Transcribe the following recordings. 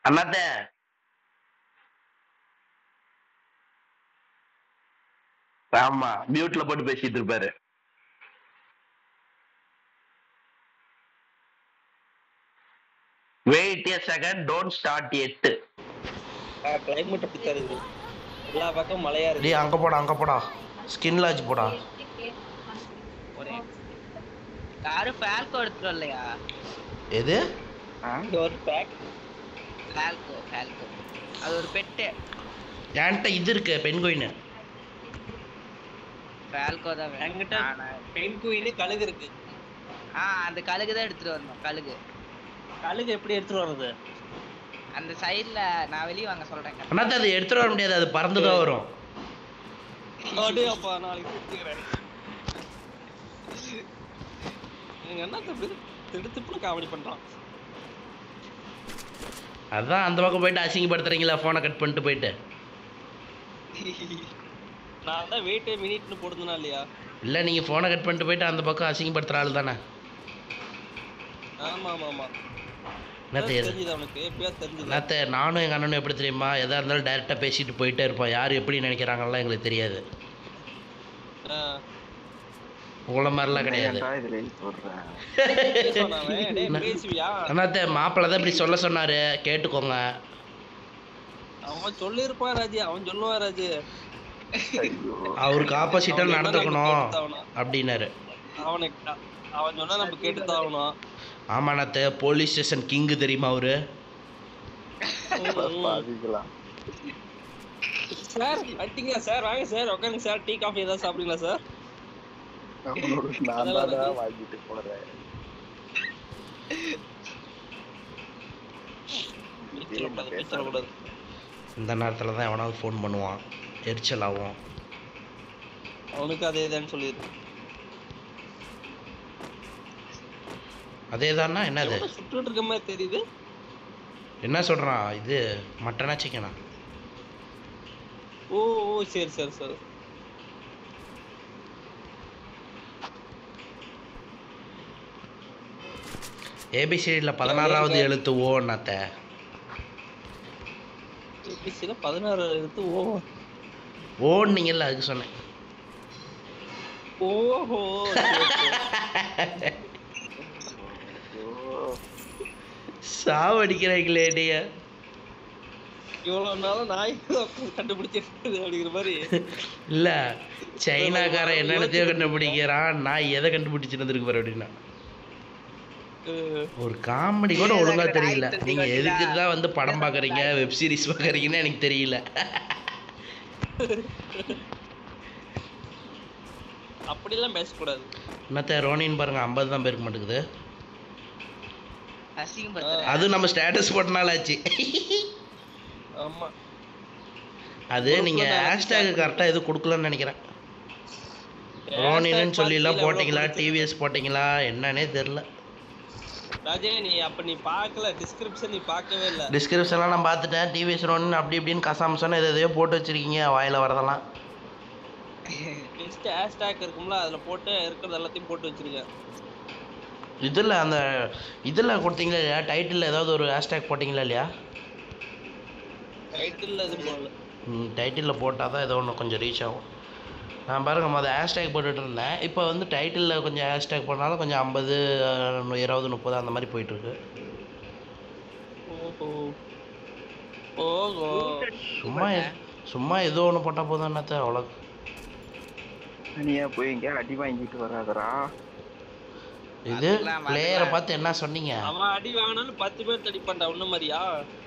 அண்ணாத்த ஆமா மியூட்ல போட்டு பேசிட்டு இருப்பாரு wait a second don't start எட்டு கிளைமேட் அப்படி தருது எல்லா பக்கம் மழையா இருக்கு டேய் அங்க போடா அங்க போடா ஸ்கின் லாஜ் போடா ஒரு யாரும் ஃபால்கோ எடுத்துட்டு வரலையா எது இங்க ஒரு பேக் ஃபால்கோ ஃபால்கோ அது ஒரு பெட்டு என்கிட்ட இது இருக்கு பென்கோயின் ஃபால்கோ தான் வேணும். என்கிட்ட நானா- பெண் குயிலு கழுகு இருக்கு ஆ அந்த கழுகு தான் எடுத்துட்டு வரணும் கழுகு கழுகு எப்படி எடுத்துட்டு வர்றது அந்த சைடுல நான் வெளிய வாங்க சொல்றேன் அண்ணாத்த அதை எடுத்துட்டு வர முடியாது அது பறந்து தான் வரும் அடே அப்பா நாளைக்கு சுத்திக்கிறேன் எங்க என்ன தப்பு திடுத்துப்புல காமெடி பண்றான் அதான் அந்த பக்கம் போயிட்டு அசிங்கப்படுத்துறீங்களா ஃபோனை கட் பண்ணிட்டு போயிட்டு நான் தான் வெயிட் மினிட்னு போடுதுனா இல்லையா இல்லை நீங்கள் ஃபோனை கட் பண்ணிட்டு போயிட்டு அந்த பக்கம் அசிங்கப்படுத்துகிற ஆள் தானே ஆமா ஆமா ஆமா என்னத்த எது தெரிஞ்சுது அவனுக்கு எப்பயா தெரிஞ்சுது என்னத்த நானும் எங்கள் அண்ணனும் எப்படி தெரியுமா எதாக இருந்தாலும் டைரெக்டாக பேசிட்டு போயிட்டே இருப்போம் யார் எப்படி நினைக்கிறாங்கலாம் எங்களுக்கு தெரியாது ஆ. உங்களை மாதிரிலாம் கிடையாது இதுல எழுதி போடுறேன் பேசுவானா அவன்? டேய், பேசுவியா அண்ணாத்த மாப்பிள்ளை தான் இப்படி சொல்ல சொன்னார் கேட்டுக்கோங்க அவன் சொல்லிருப்பான் ராஜி அவன் சொல்லுவான் ராஜி ஐயோ அவருக்கு ஆப்போசிட்டாக அவன் சொன்னா நம்ம நடந்துக்கணும் கேட்டுத்தாகணும். அப்படின்னாரு அவனுக்கு அவன் சொன்னா நம்ம கேட்டு தான் ஆகணும் ஆமா அண்ணாத்த போலீஸ் ஸ்டேஷன் கிங்கு தெரியுமா அவரு பாதிக்கலாம் சார் அட்டிங்களா சார் வாங்க சார் உட்காருங்க சார் டீ காஃபி ஏதாவது சாப்பிடுங்களா சார் அவனோட நான் தான் வாங்கிட்டு போறேன் பேசக்கூடாது பேசக்கூடாது இந்த நேரத்தில் தான் எவனாவது ஃபோன் பண்ணுவான் எரிச்சல் ஆகும் அவனுக்கு அதே தான் சொல்லிடு அதே தானா என்னது சுட்டுட்டு இருக்க மாதிரி தெரியுது என்ன சொல்கிறான் இது மட்டனா சிக்கனா ஓ ஓ சரி சரி சரி ஏபிசிடியில் பதினாறாவது எழுத்து ஓ அண்ணாத்த ஏபிசில பதினாறு எடுத்து ஓ ஓன்னீங்கல்ல அதுக்கு சொன்னேன் ஓஹோ சரி, சரி. சாவடிக்கிறாங்களே டேய இவ்வளவு நாளும் நாய் கண்டுபிடிச்சிட்டு அப்படிங்கிற மாதிரி இல்லை சைனாக்காரன் என்னென்னத்தையோ கண்டுபிடிக்கிறான் நான் எதை கண்டுபிடிச்சிட்டு இருந்திருக்கு பாரு அப்படின்னா அஹ், ஒரு காமெடி கூட ஒழுங்கா எனக்கு தெரியல நாய் நீங்க தத்தி எதுக்கு வச்சுடா. தான் வந்து படம் பார்க்குறீங்க வெப் சீரிஸ் பார்க்குறீங்கன்னு எனக்கு தெரியல அப்படிலாம் பேசக்கூடாது என்னத்த ரோனின்னு பாருங்க ஐம்பது தான் பேருக்கு மாட்டேங்குது அசிங்கப்படுத்துறேன் அது நம்ம ஸ்டேட்டஸ் போட்டனால ஆச்சு ஆமா அது நீங்க ஹேஷ்டேக் கரெக்டாக எதுவும் கொடுக்கலன்னு நினைக்கிறேன் ரோனின்னு சொல்லிலாம் போட்டிங்களா டிவிஎஸ் போட்டிங்களா என்னன்னே தெரில ராஜே நீ அப்ப நீ பார்க்கல டிஸ்கிரிப்ஷன் நீ பார்க்கவே இல்ல டிஸ்கிரிப்ஷன்லாம் நான் பார்த்துட்டேன் டிவிஎஸ் ரோனின் அப்படி இப்படின்னு கசாமசான எது எதையோ போட்டு வச்சிருக்கீங்க வாயில வரதெல்லாம் நெக்ஸ்ட் ஹேஷ்டேக் இருக்கும்ல அதுல போட்டு இருக்கிறது எல்லாத்தையும் போட்டு வச்சிருக்கேன் இதில் அந்த இதில் கொடுத்தீங்களா இல்லையா டைட்டில் ஏதாவது ஒரு ஹேஷ்டேக் போட்டிங்களா இல்லையா டைட்டில் எதுவும் போடல டைட்டிலில் போட்டால் தான் ஏதோ ஒன்று கொஞ்சம் ரீச் ஆகும் நான் பாருங்க மொதல் ஹேஷ்டேக் போட்டுட்டு இருந்தேன் இப்போ வந்து டைட்டிலில் கொஞ்சம் ஹேஷ்டேக் போட்டாலும் கொஞ்சம் ஐம்பது இருபது முப்பது அந்த மாதிரி போயிட்டுருக்கு ஓஹோ ஓஹோ சும்மா எ- சும்மா ஏதோ ஒன்று போட்டால் போதும் என்னத்த அவ்வளோ தனியா போய் எங்கேயா அடி வாங்கிட்டு வராதரா இது அதுக்கெல்லாம் பிளேயரை அதுக்கெல்லாம் பார்த்து என்ன சொன்னீங்க அவன் அடி வாங்கினாலும் பத்து பேர் தடிப்பான்டா உன்ன மாதிரியா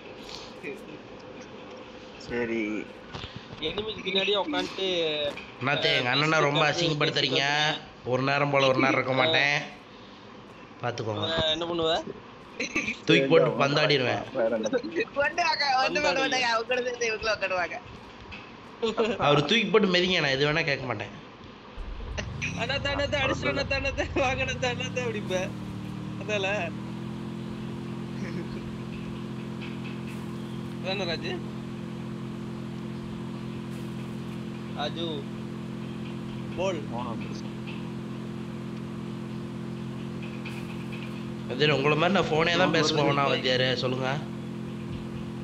சரி எனிமிக்கு பின்னாடியே உட்காந்துட்டு என்னத்த எங்கள் அண்ணனை ரொம்ப அசிங்கப்படுத்துறீங்க ஒரு நேரம் போல் ஒரு நேரம் இருக்க மாட்டேன் பார்த்துக்கோங்க என்ன பண்ணுவ தூக்கி போட்டு பந்தாடிடுவேன் வேற என்ன கொண்டு வாங்க வந்து கொண்டு வாங்க அவங்க கூட சேர்ந்து இவங்களும் உட்காருவாங்க அவர் தூக்கி போட்டு மெதிங்க நான் எது வேணால் கேட்க மாட்டேன் அண்ணா தானத்தை அடிச்சு அண்ணா தானத்தை வாங்கின தானத்தை அப்படிப்ப அதால அதானே ராஜு ராஜு போல் போனோம் அது உங்களை மாதிரி நான் ஃபோனே தான் பேச போவேனா வந்தியாரு சொல்லுங்கள்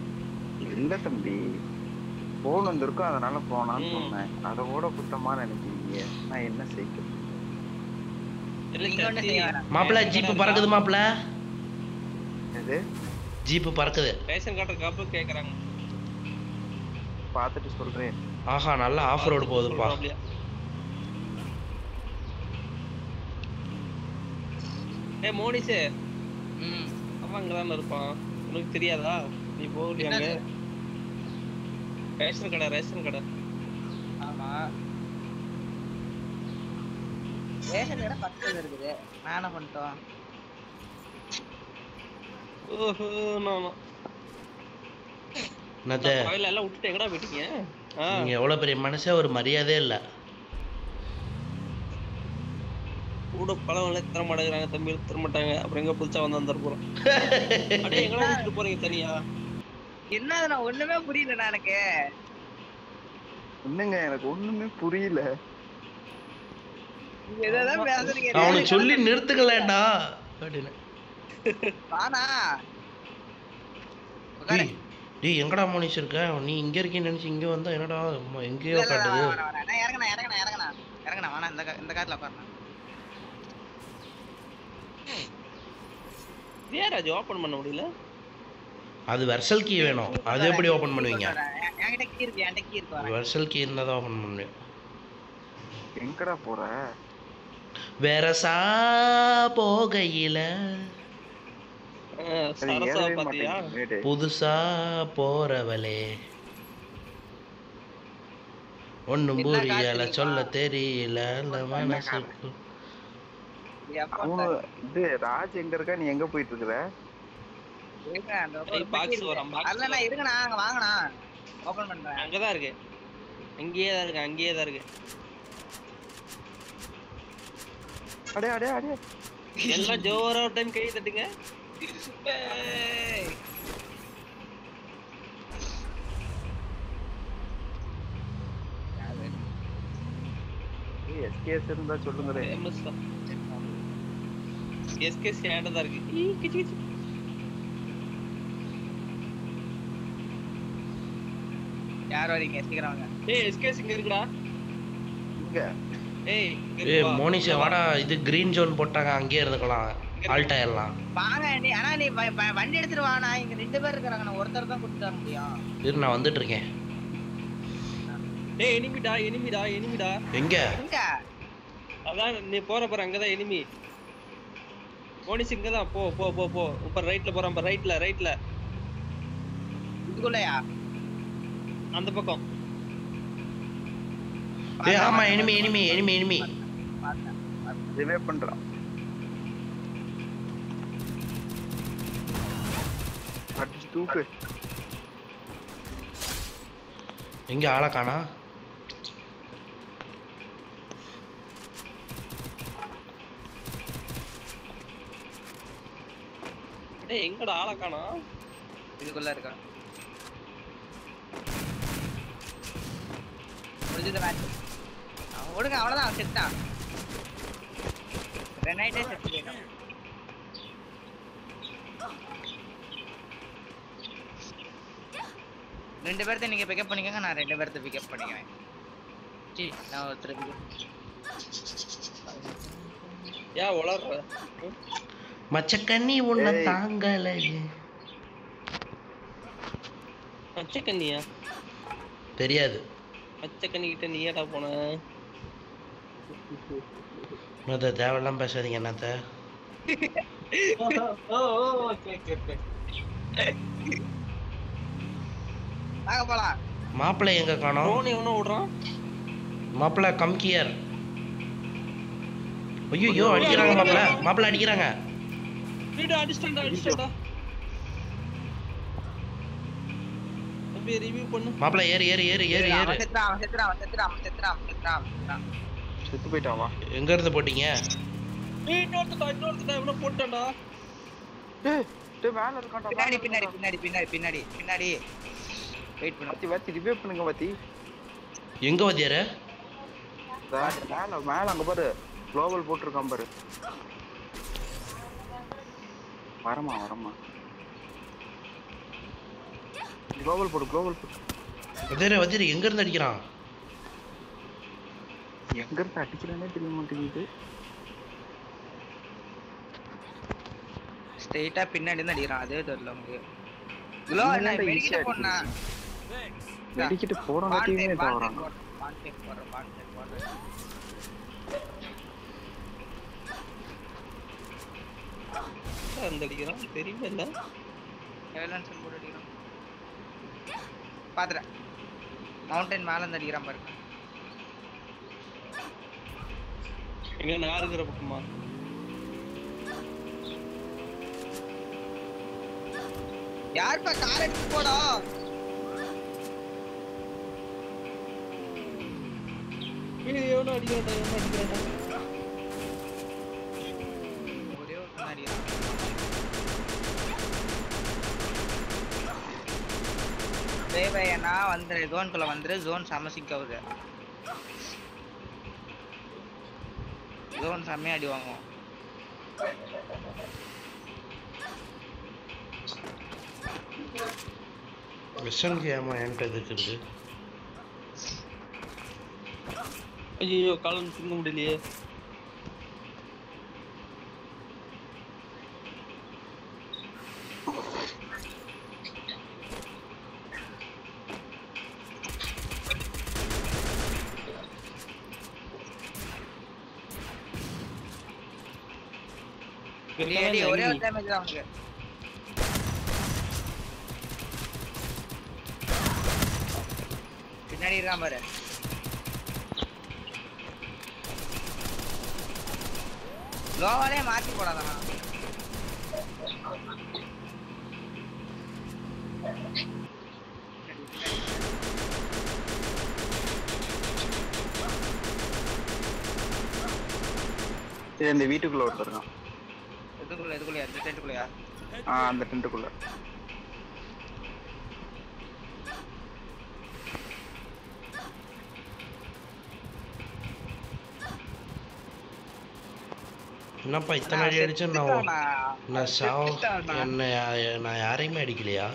இல்ல தம்பி போன் வந்திருக்கும் அதனால போனான்னு ம். சொன்னேன் அதை கூட குத்தமா நினைக்கிறீங்க நான் என்ன செய்ய நீங்க ஒண்ணு செய்ய வேணாம் மாப்பிள்ள ஜீப்பு பறக்குது மாப்பிள்ள இது ஜீப்பு பறக்குது ரேஷன் கார்டு காப்பு கேக்குறாங்க பார்த்துட்டு சொல்றேன் ஆஹா நல்லா ஆஃப் ரோடு போகுதுப்பா சொல்றாப்லையா. ஏய் மோனிஷே ம் அவன் அங்கதானே இருப்பான் உனக்கு தெரியாதா நீ போகலையா அங்க என்னது? ரேஷன் கடை ரேஷன் கடை ஆமா ரேஷன் கடை பக்கத்துல இருக்குது நான் என்ன பண்ணிட்டோம் ஓஹோ நானா என்னத்த கோயில எல்லாம் விட்டுட்டு எங்கடா போயிட்டீங்க ஆ நீங்க எவ்வளவு பெரிய மனுஷன் ஒரு மரியாதையே இல்ல கூட பழம் தர மாட்டேங்கிறாங்க தம்பி தர மாட்டாங்க அப்புறம் எங்க புதுசா வந்து வந்துட போறோம் அப்படியே எங்கடா விட்டுட்டு போறீங்க தனியா என்ன நான் ஒண்ணுமே புரியலடா எனக்கு என்னங்க எனக்கு ஒண்ணுமே புரியல நீங்க எதாவது பேசுறீங்க நான் அவனுக்கு சொல்லி நிறுத்துக்கலடா அப்படின்னு வானா உட்காரு. டேய், டேய் எங்கடா மோனிஷ் இருக்க நீ இங்க இருக்கேன்னு நினைச்சு இங்க வந்தா என்னடா அம்மா, எங்கேயோ இல்ல, இல்ல, காட்டுது வேணாம், வேணாம், வேணாம். நான் இறங்குனேன், இறங்குனேன், இறங்குனேன். இறங்குனேன், வேணாம், இந்த கா- இந்த காட்டுல உட்காருண்ணா. ஏன் ராஜு ஓபன் பண்ண முடியல அது வெர்சல் கீ வேணும் அது எப்படி ஓபன் பண்ணுவீங்க என்- என்கிட்ட key இருக்கு, என்கிட்ட key இருக்கு, வரேன். வெர்சல் கீ இருந்தா தான் ஓபன் பண்ணுவேன் எங்கடா போற வெரசா போகையில ஆ, அது சரசா ஏறவே பாத்தியா மாட்டேங்குது வீடு. புதுசா போறவளே ஒண்ணும் என்ன புரியல காட்டுறீங்க? சொல்ல தெரியல இந்த மனசுக்கு எப்ப அவனு இது ராஜ் எங்க இருக்கா நீ எங்க போயிட்டு இருக்கிற இருங்க, அந்த ஏய், ஒரு box பெட்டி இருக்கு. வரும், box அல்லண்ணா, வரும். இருங்கண்ணா, அங்க வாங்கண்ணா. open பண்றேன். அங்கதான் இருக்கு அங்கேயே தான் இருக்கு அங்கேயே தான் இருக்கு அடே அடே அடே எல்லாம் ஜோரா ஒரு டைம் கை தட்டுங்க ஏய். எஸ்கேஎஸ் இருந்தா சொல்லுங்க ஃபேமஸ் தான் எஸ்கே ஸ்டாண்டா தான் இருக்கு ஈ, கிச்சு, கிச்சு. யார் வரீங்க சீக்கிரம் வாங்க ஏய் எஸ்கே இங்க இருக்குடா இங்க ஏய் இங்க ஏ இருக்கு வா. மோனிஷா வாடா இது கிரீன் ஜோன் போட்டாங்க அங்கேயே இருந்துக்கலாம் ஆல்ட் ஆயிடலாம் வாங்க நீ ஆனா நீ வ- வ- வண்டி எடுத்துட்டு வாண்ணா இங்க ரெண்டு பேர் இருக்காங்க நான் ஒருத்தர் தான் கூட்டிட்டு வர முடியும் இரு நான் வந்துட்டு இருக்கேன் ஏய் எனிமிடா எனிமிடா எனிமிடா எங்க எங்க அதான் நீ போற பாரு அங்கதான் எனிமி மோனிஷ் இங்க தான் போ போ போ போ இப்ப ரைட்ல போறான் பாரு ரைட்ல ரைட்ல இதுக்குள்ளயா அந்த பக்கம் ஏ ஆமா எனிமி எனிமி எனிமி எனிமி பார்த்தேன். ரிவே பண்றான் அடிச்சு தூக்கு எங்க ஆளை காணா ஏய் எங்கடா ஆளை காணோம் இதுக்குள்ள இருக்கான் முடிஞ்சது மேட்ச் அவன் விடுங்க அவ்வளவுதான் அவன் செத்தான் ரெனாய்டே செத்து போயிட்டான் ரெண்டு பேர்த்த நீங்க பிக்கப் பண்ணிக்கோங்க நான் ரெண்டு பேர்த்த பிக்கப் பண்ணிக்கிறேன் சீ, நான் ஒருத்தர் ஏன் உளர்ற ம்? மச்சக்கண்ணி உன்னை ஏய். தாங்கலையே பச்சை கண்ணியா தெரியாது பச்சை கண்ணி கிட்ட நீ ஏடா போன என்னத்த தேவையில்லாம பேசாதீங்க என்னத்த வாங்க போலாம் மாப்பிள்ளை எங்க காணோம் ரோனி எவனோ விடுறான் மாப்பிள்ளை கம்கியர் ஐயோ அடிக்கிறாங்க மாப்பிள்ளை மாப்பிள்ளை அடிக்கிறாங்க வீடு அடிச்சிட்டா அடிச்சிட்டா தம்பி ரிவ்யூ பண்ணு மாப்பிள்ளை ஏறு ஏறு ஏறு ஏறு ஏறு அவன் செத்துறான் அவன் செத்துறான் அவன் செத்துறான் அவன் செத்துறான் அவன் செத்துறான் அவன் செத்துறான் செத்து போயிட்டான் வா எங்க இருந்து போட்டீங்க ஏய் இன்னொருத்தடா இன்னொருத்தடா எவனோ போட்டான்டா டேய் டேய் மேல இருக்கான்டா பின்னாடி பின்னாடி பின்னாடி பின்னாடி பின்னாடி பின்னாடி வெயிட் பண்ணு வாத்தி வாத்தி ரிவே பண்ணுங்க வாத்தி எங்க வதியாரு இதா, மேல மேல அங்க பாரு குளோபல் போட்டிருக்கான் பாரு வரமா வரமா குளோபல் போடு குளோபல் போடு வஜீர் வஜீர் எங்க இருந்து அடிக்கிறான் எங்க இருந்து அடிக்கிறானே தெரிய மாட்டேங்குது ஸ்ட்ரெயிட்டா பின்னாடி இருந்து அடிக்கிறான் அதே தெரியல உங்களுக்கு க்ளோ என்ன என்னடா வெடிக்கிட்ட easy ஆ போனா வெடிக்கிட்டு போறவங்க தவறாங்க பான்டேக் போடுறேன் பான்டேக் போடுறேன் அந்த அடிக்கிறான் தெரியுமா இல்ல எவலன்ஸ் போட்டு அடிக்கிறான் பாத்துறேன் மவுண்டன் மேல இருந்து அடிக்கிறான் பாருங்க எங்க நான் இருக்கிற பக்கமா யாருப்பா கார் எடுத்து போடா ஏய் எவனோ அடிக்கிறான்டா எவனோ அடிக்கிறான்டா ஒரே ஒரு அடிக்கிறான் தேவையனா வந்துரு ஜோனுக்குள்ள வந்துரு ஜோன் செம்ம சிங்க் ஆகுது ஜோன் செம்மையா அடி வாங்குவோம் வெஸ்டர்ன் ஏமா என்கிட்ட எதுக்கு இருக்கு ஐயோ காலம் தூங்க முடியலையே அடி, அடி, ஒரே ஒரு டேமேஜ் தான் அவனுக்கு பின்னாடி இருக்கான் பாரு லோவாலே மாத்தி போடாதான் ஏய், இந்த வீட்டுக்குள்ள ஒருத்தர் இருக்கான் எதுக்குள்ள எதுக்குள்ளயா இந்த டென்ட்டுக்குள்ளயா ஆ அந்த டென்ட்டுக்குள்ள என்னப்பா இத்தனை அடி அடிச்சேன் நான் நான் சாவ என்ன நான் யாரையுமே அடிக்கலையா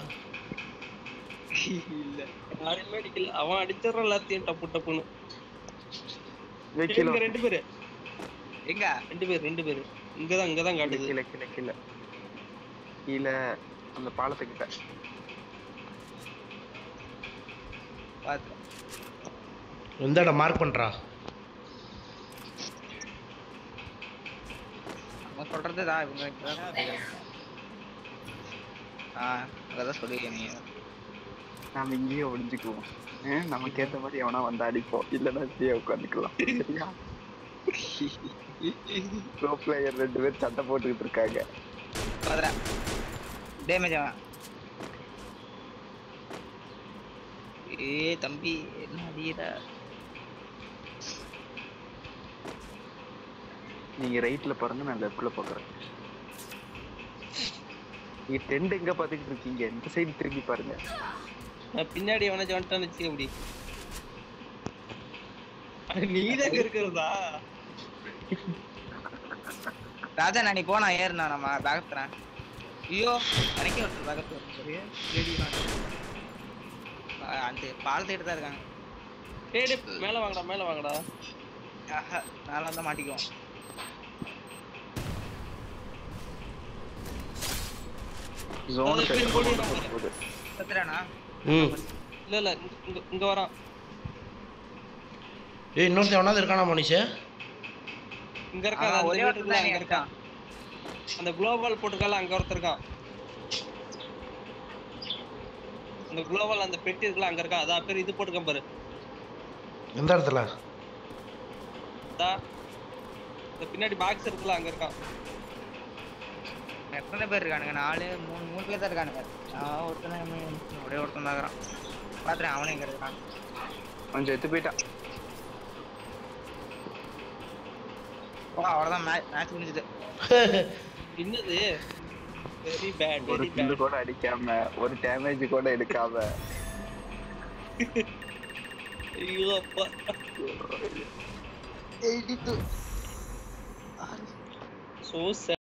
இல்ல யாருமே அடிக்கல அவன் அடிச்சிடறான் எல்லாத்தையும் டப்பு டப்புன்னு வெக்கில இங்க ரெண்டு பேரு எங்க ரெண்டு பேர் ரெண்டு பேரு இங்கதான் இங்கதான் காட்டுது கீழே கீழே கீழே கீழே அந்த பாலத்துக்கிட்ட பாத்து எந்த இடம் மார்க் பண்றா அவன் சொல்றது தான் இவங்க இப்பதான் சொல்றாங்க. ஆ அதான் சொல்லுவீங்க நீங்க நாம இங்கேயே ஒளிஞ்சுக்குவோம் ஆ, நமக்கு ஏத்த மாதிரி எவனா வந்து அடிப்போம் இல்லைன்னா இப்படியே உட்காந்துக்கலாம் சரியா ப்ரோ பிளேயர் ரெண்டு பேர் சண்டை போட்டுக்கிட்டு இருக்காங்க பாத்துறேன் டேமேஜ் அவன் ஏய் தம்பி என்ன அடிக்கிற நீங்க ரைட்ல பாருங்க நான் லெஃப்ட்ல பாக்குறேன் நீங்க டென்ட் எங்க பாத்துக்கிட்டு இருக்கீங்க இந்த சைடு திரும்பி பாருங்க நான் பின்னாடி எவனாச்சும் வந்துட்டான்னு வச்சுக்க அப்படி நீதான் இருக்கிறதா ராஜா நான் நீ போனா ஏறுனா நம்ம பேகத்துறேன் ஐயோ எனக்கே ஒருத்தர் பேகத்து சரி லேடி அந்த பாலத்திட்டு தான் இருக்காங்க டேய் டேய், மேல வாங்கடா மேல வாங்கடா ஆஹா, மேல வந்தா மாட்டிக்குவோம் ஜோன் அது சைடு போய் போய் போகுது செத்துறானா ம் இல்ல இல்ல இங்க- இங்க இங்க வரான் ஏய் இன்னொருத்தன் எவனாவது இருக்கானா மனுஷ இங்க இருக்கான் ஆ, அந்த ஒரே ஒருத்தன் வீட்டுக்குள்ள தான் அங்க இங்க இருக்கான் அந்த குளோபல் போட்டுருக்கால அங்க ஒருத்தர் இருக்கான் அந்த குளோபல் அந்த பெட்டி இருக்குல்ல அங்க இருக்கான் அதான் பேர் இது போட்டுருக்கான் பாரு எந்த இடத்துல அதான் இந்த பின்னாடி பாக்ஸ் இருக்குல்ல அங்க இருக்கான் எத்தனை பேர் இருக்கானுங்க நாலு மூணு மூணு பேர் தான் இருக்கானுங்க நான் ஒருத்தன் தான் இன்னும் ஒரே ஒருத்தன் தான் இருக்கிறான் பாத்துறேன் அவனே இங்க இருக்கான் கொஞ்சம் எத்து போயிட்டான் ஓ அவ்வளவுதான் மேட்ச் முடிஞ்சது என்னது வெரி பேட் ஒரு வெரி கில்லு பேட் கூட அடிக்காம ஒரு டேமேஜ் கூட எடுக்காம ஐயோ அப்பா எயிட்டி டூ சோ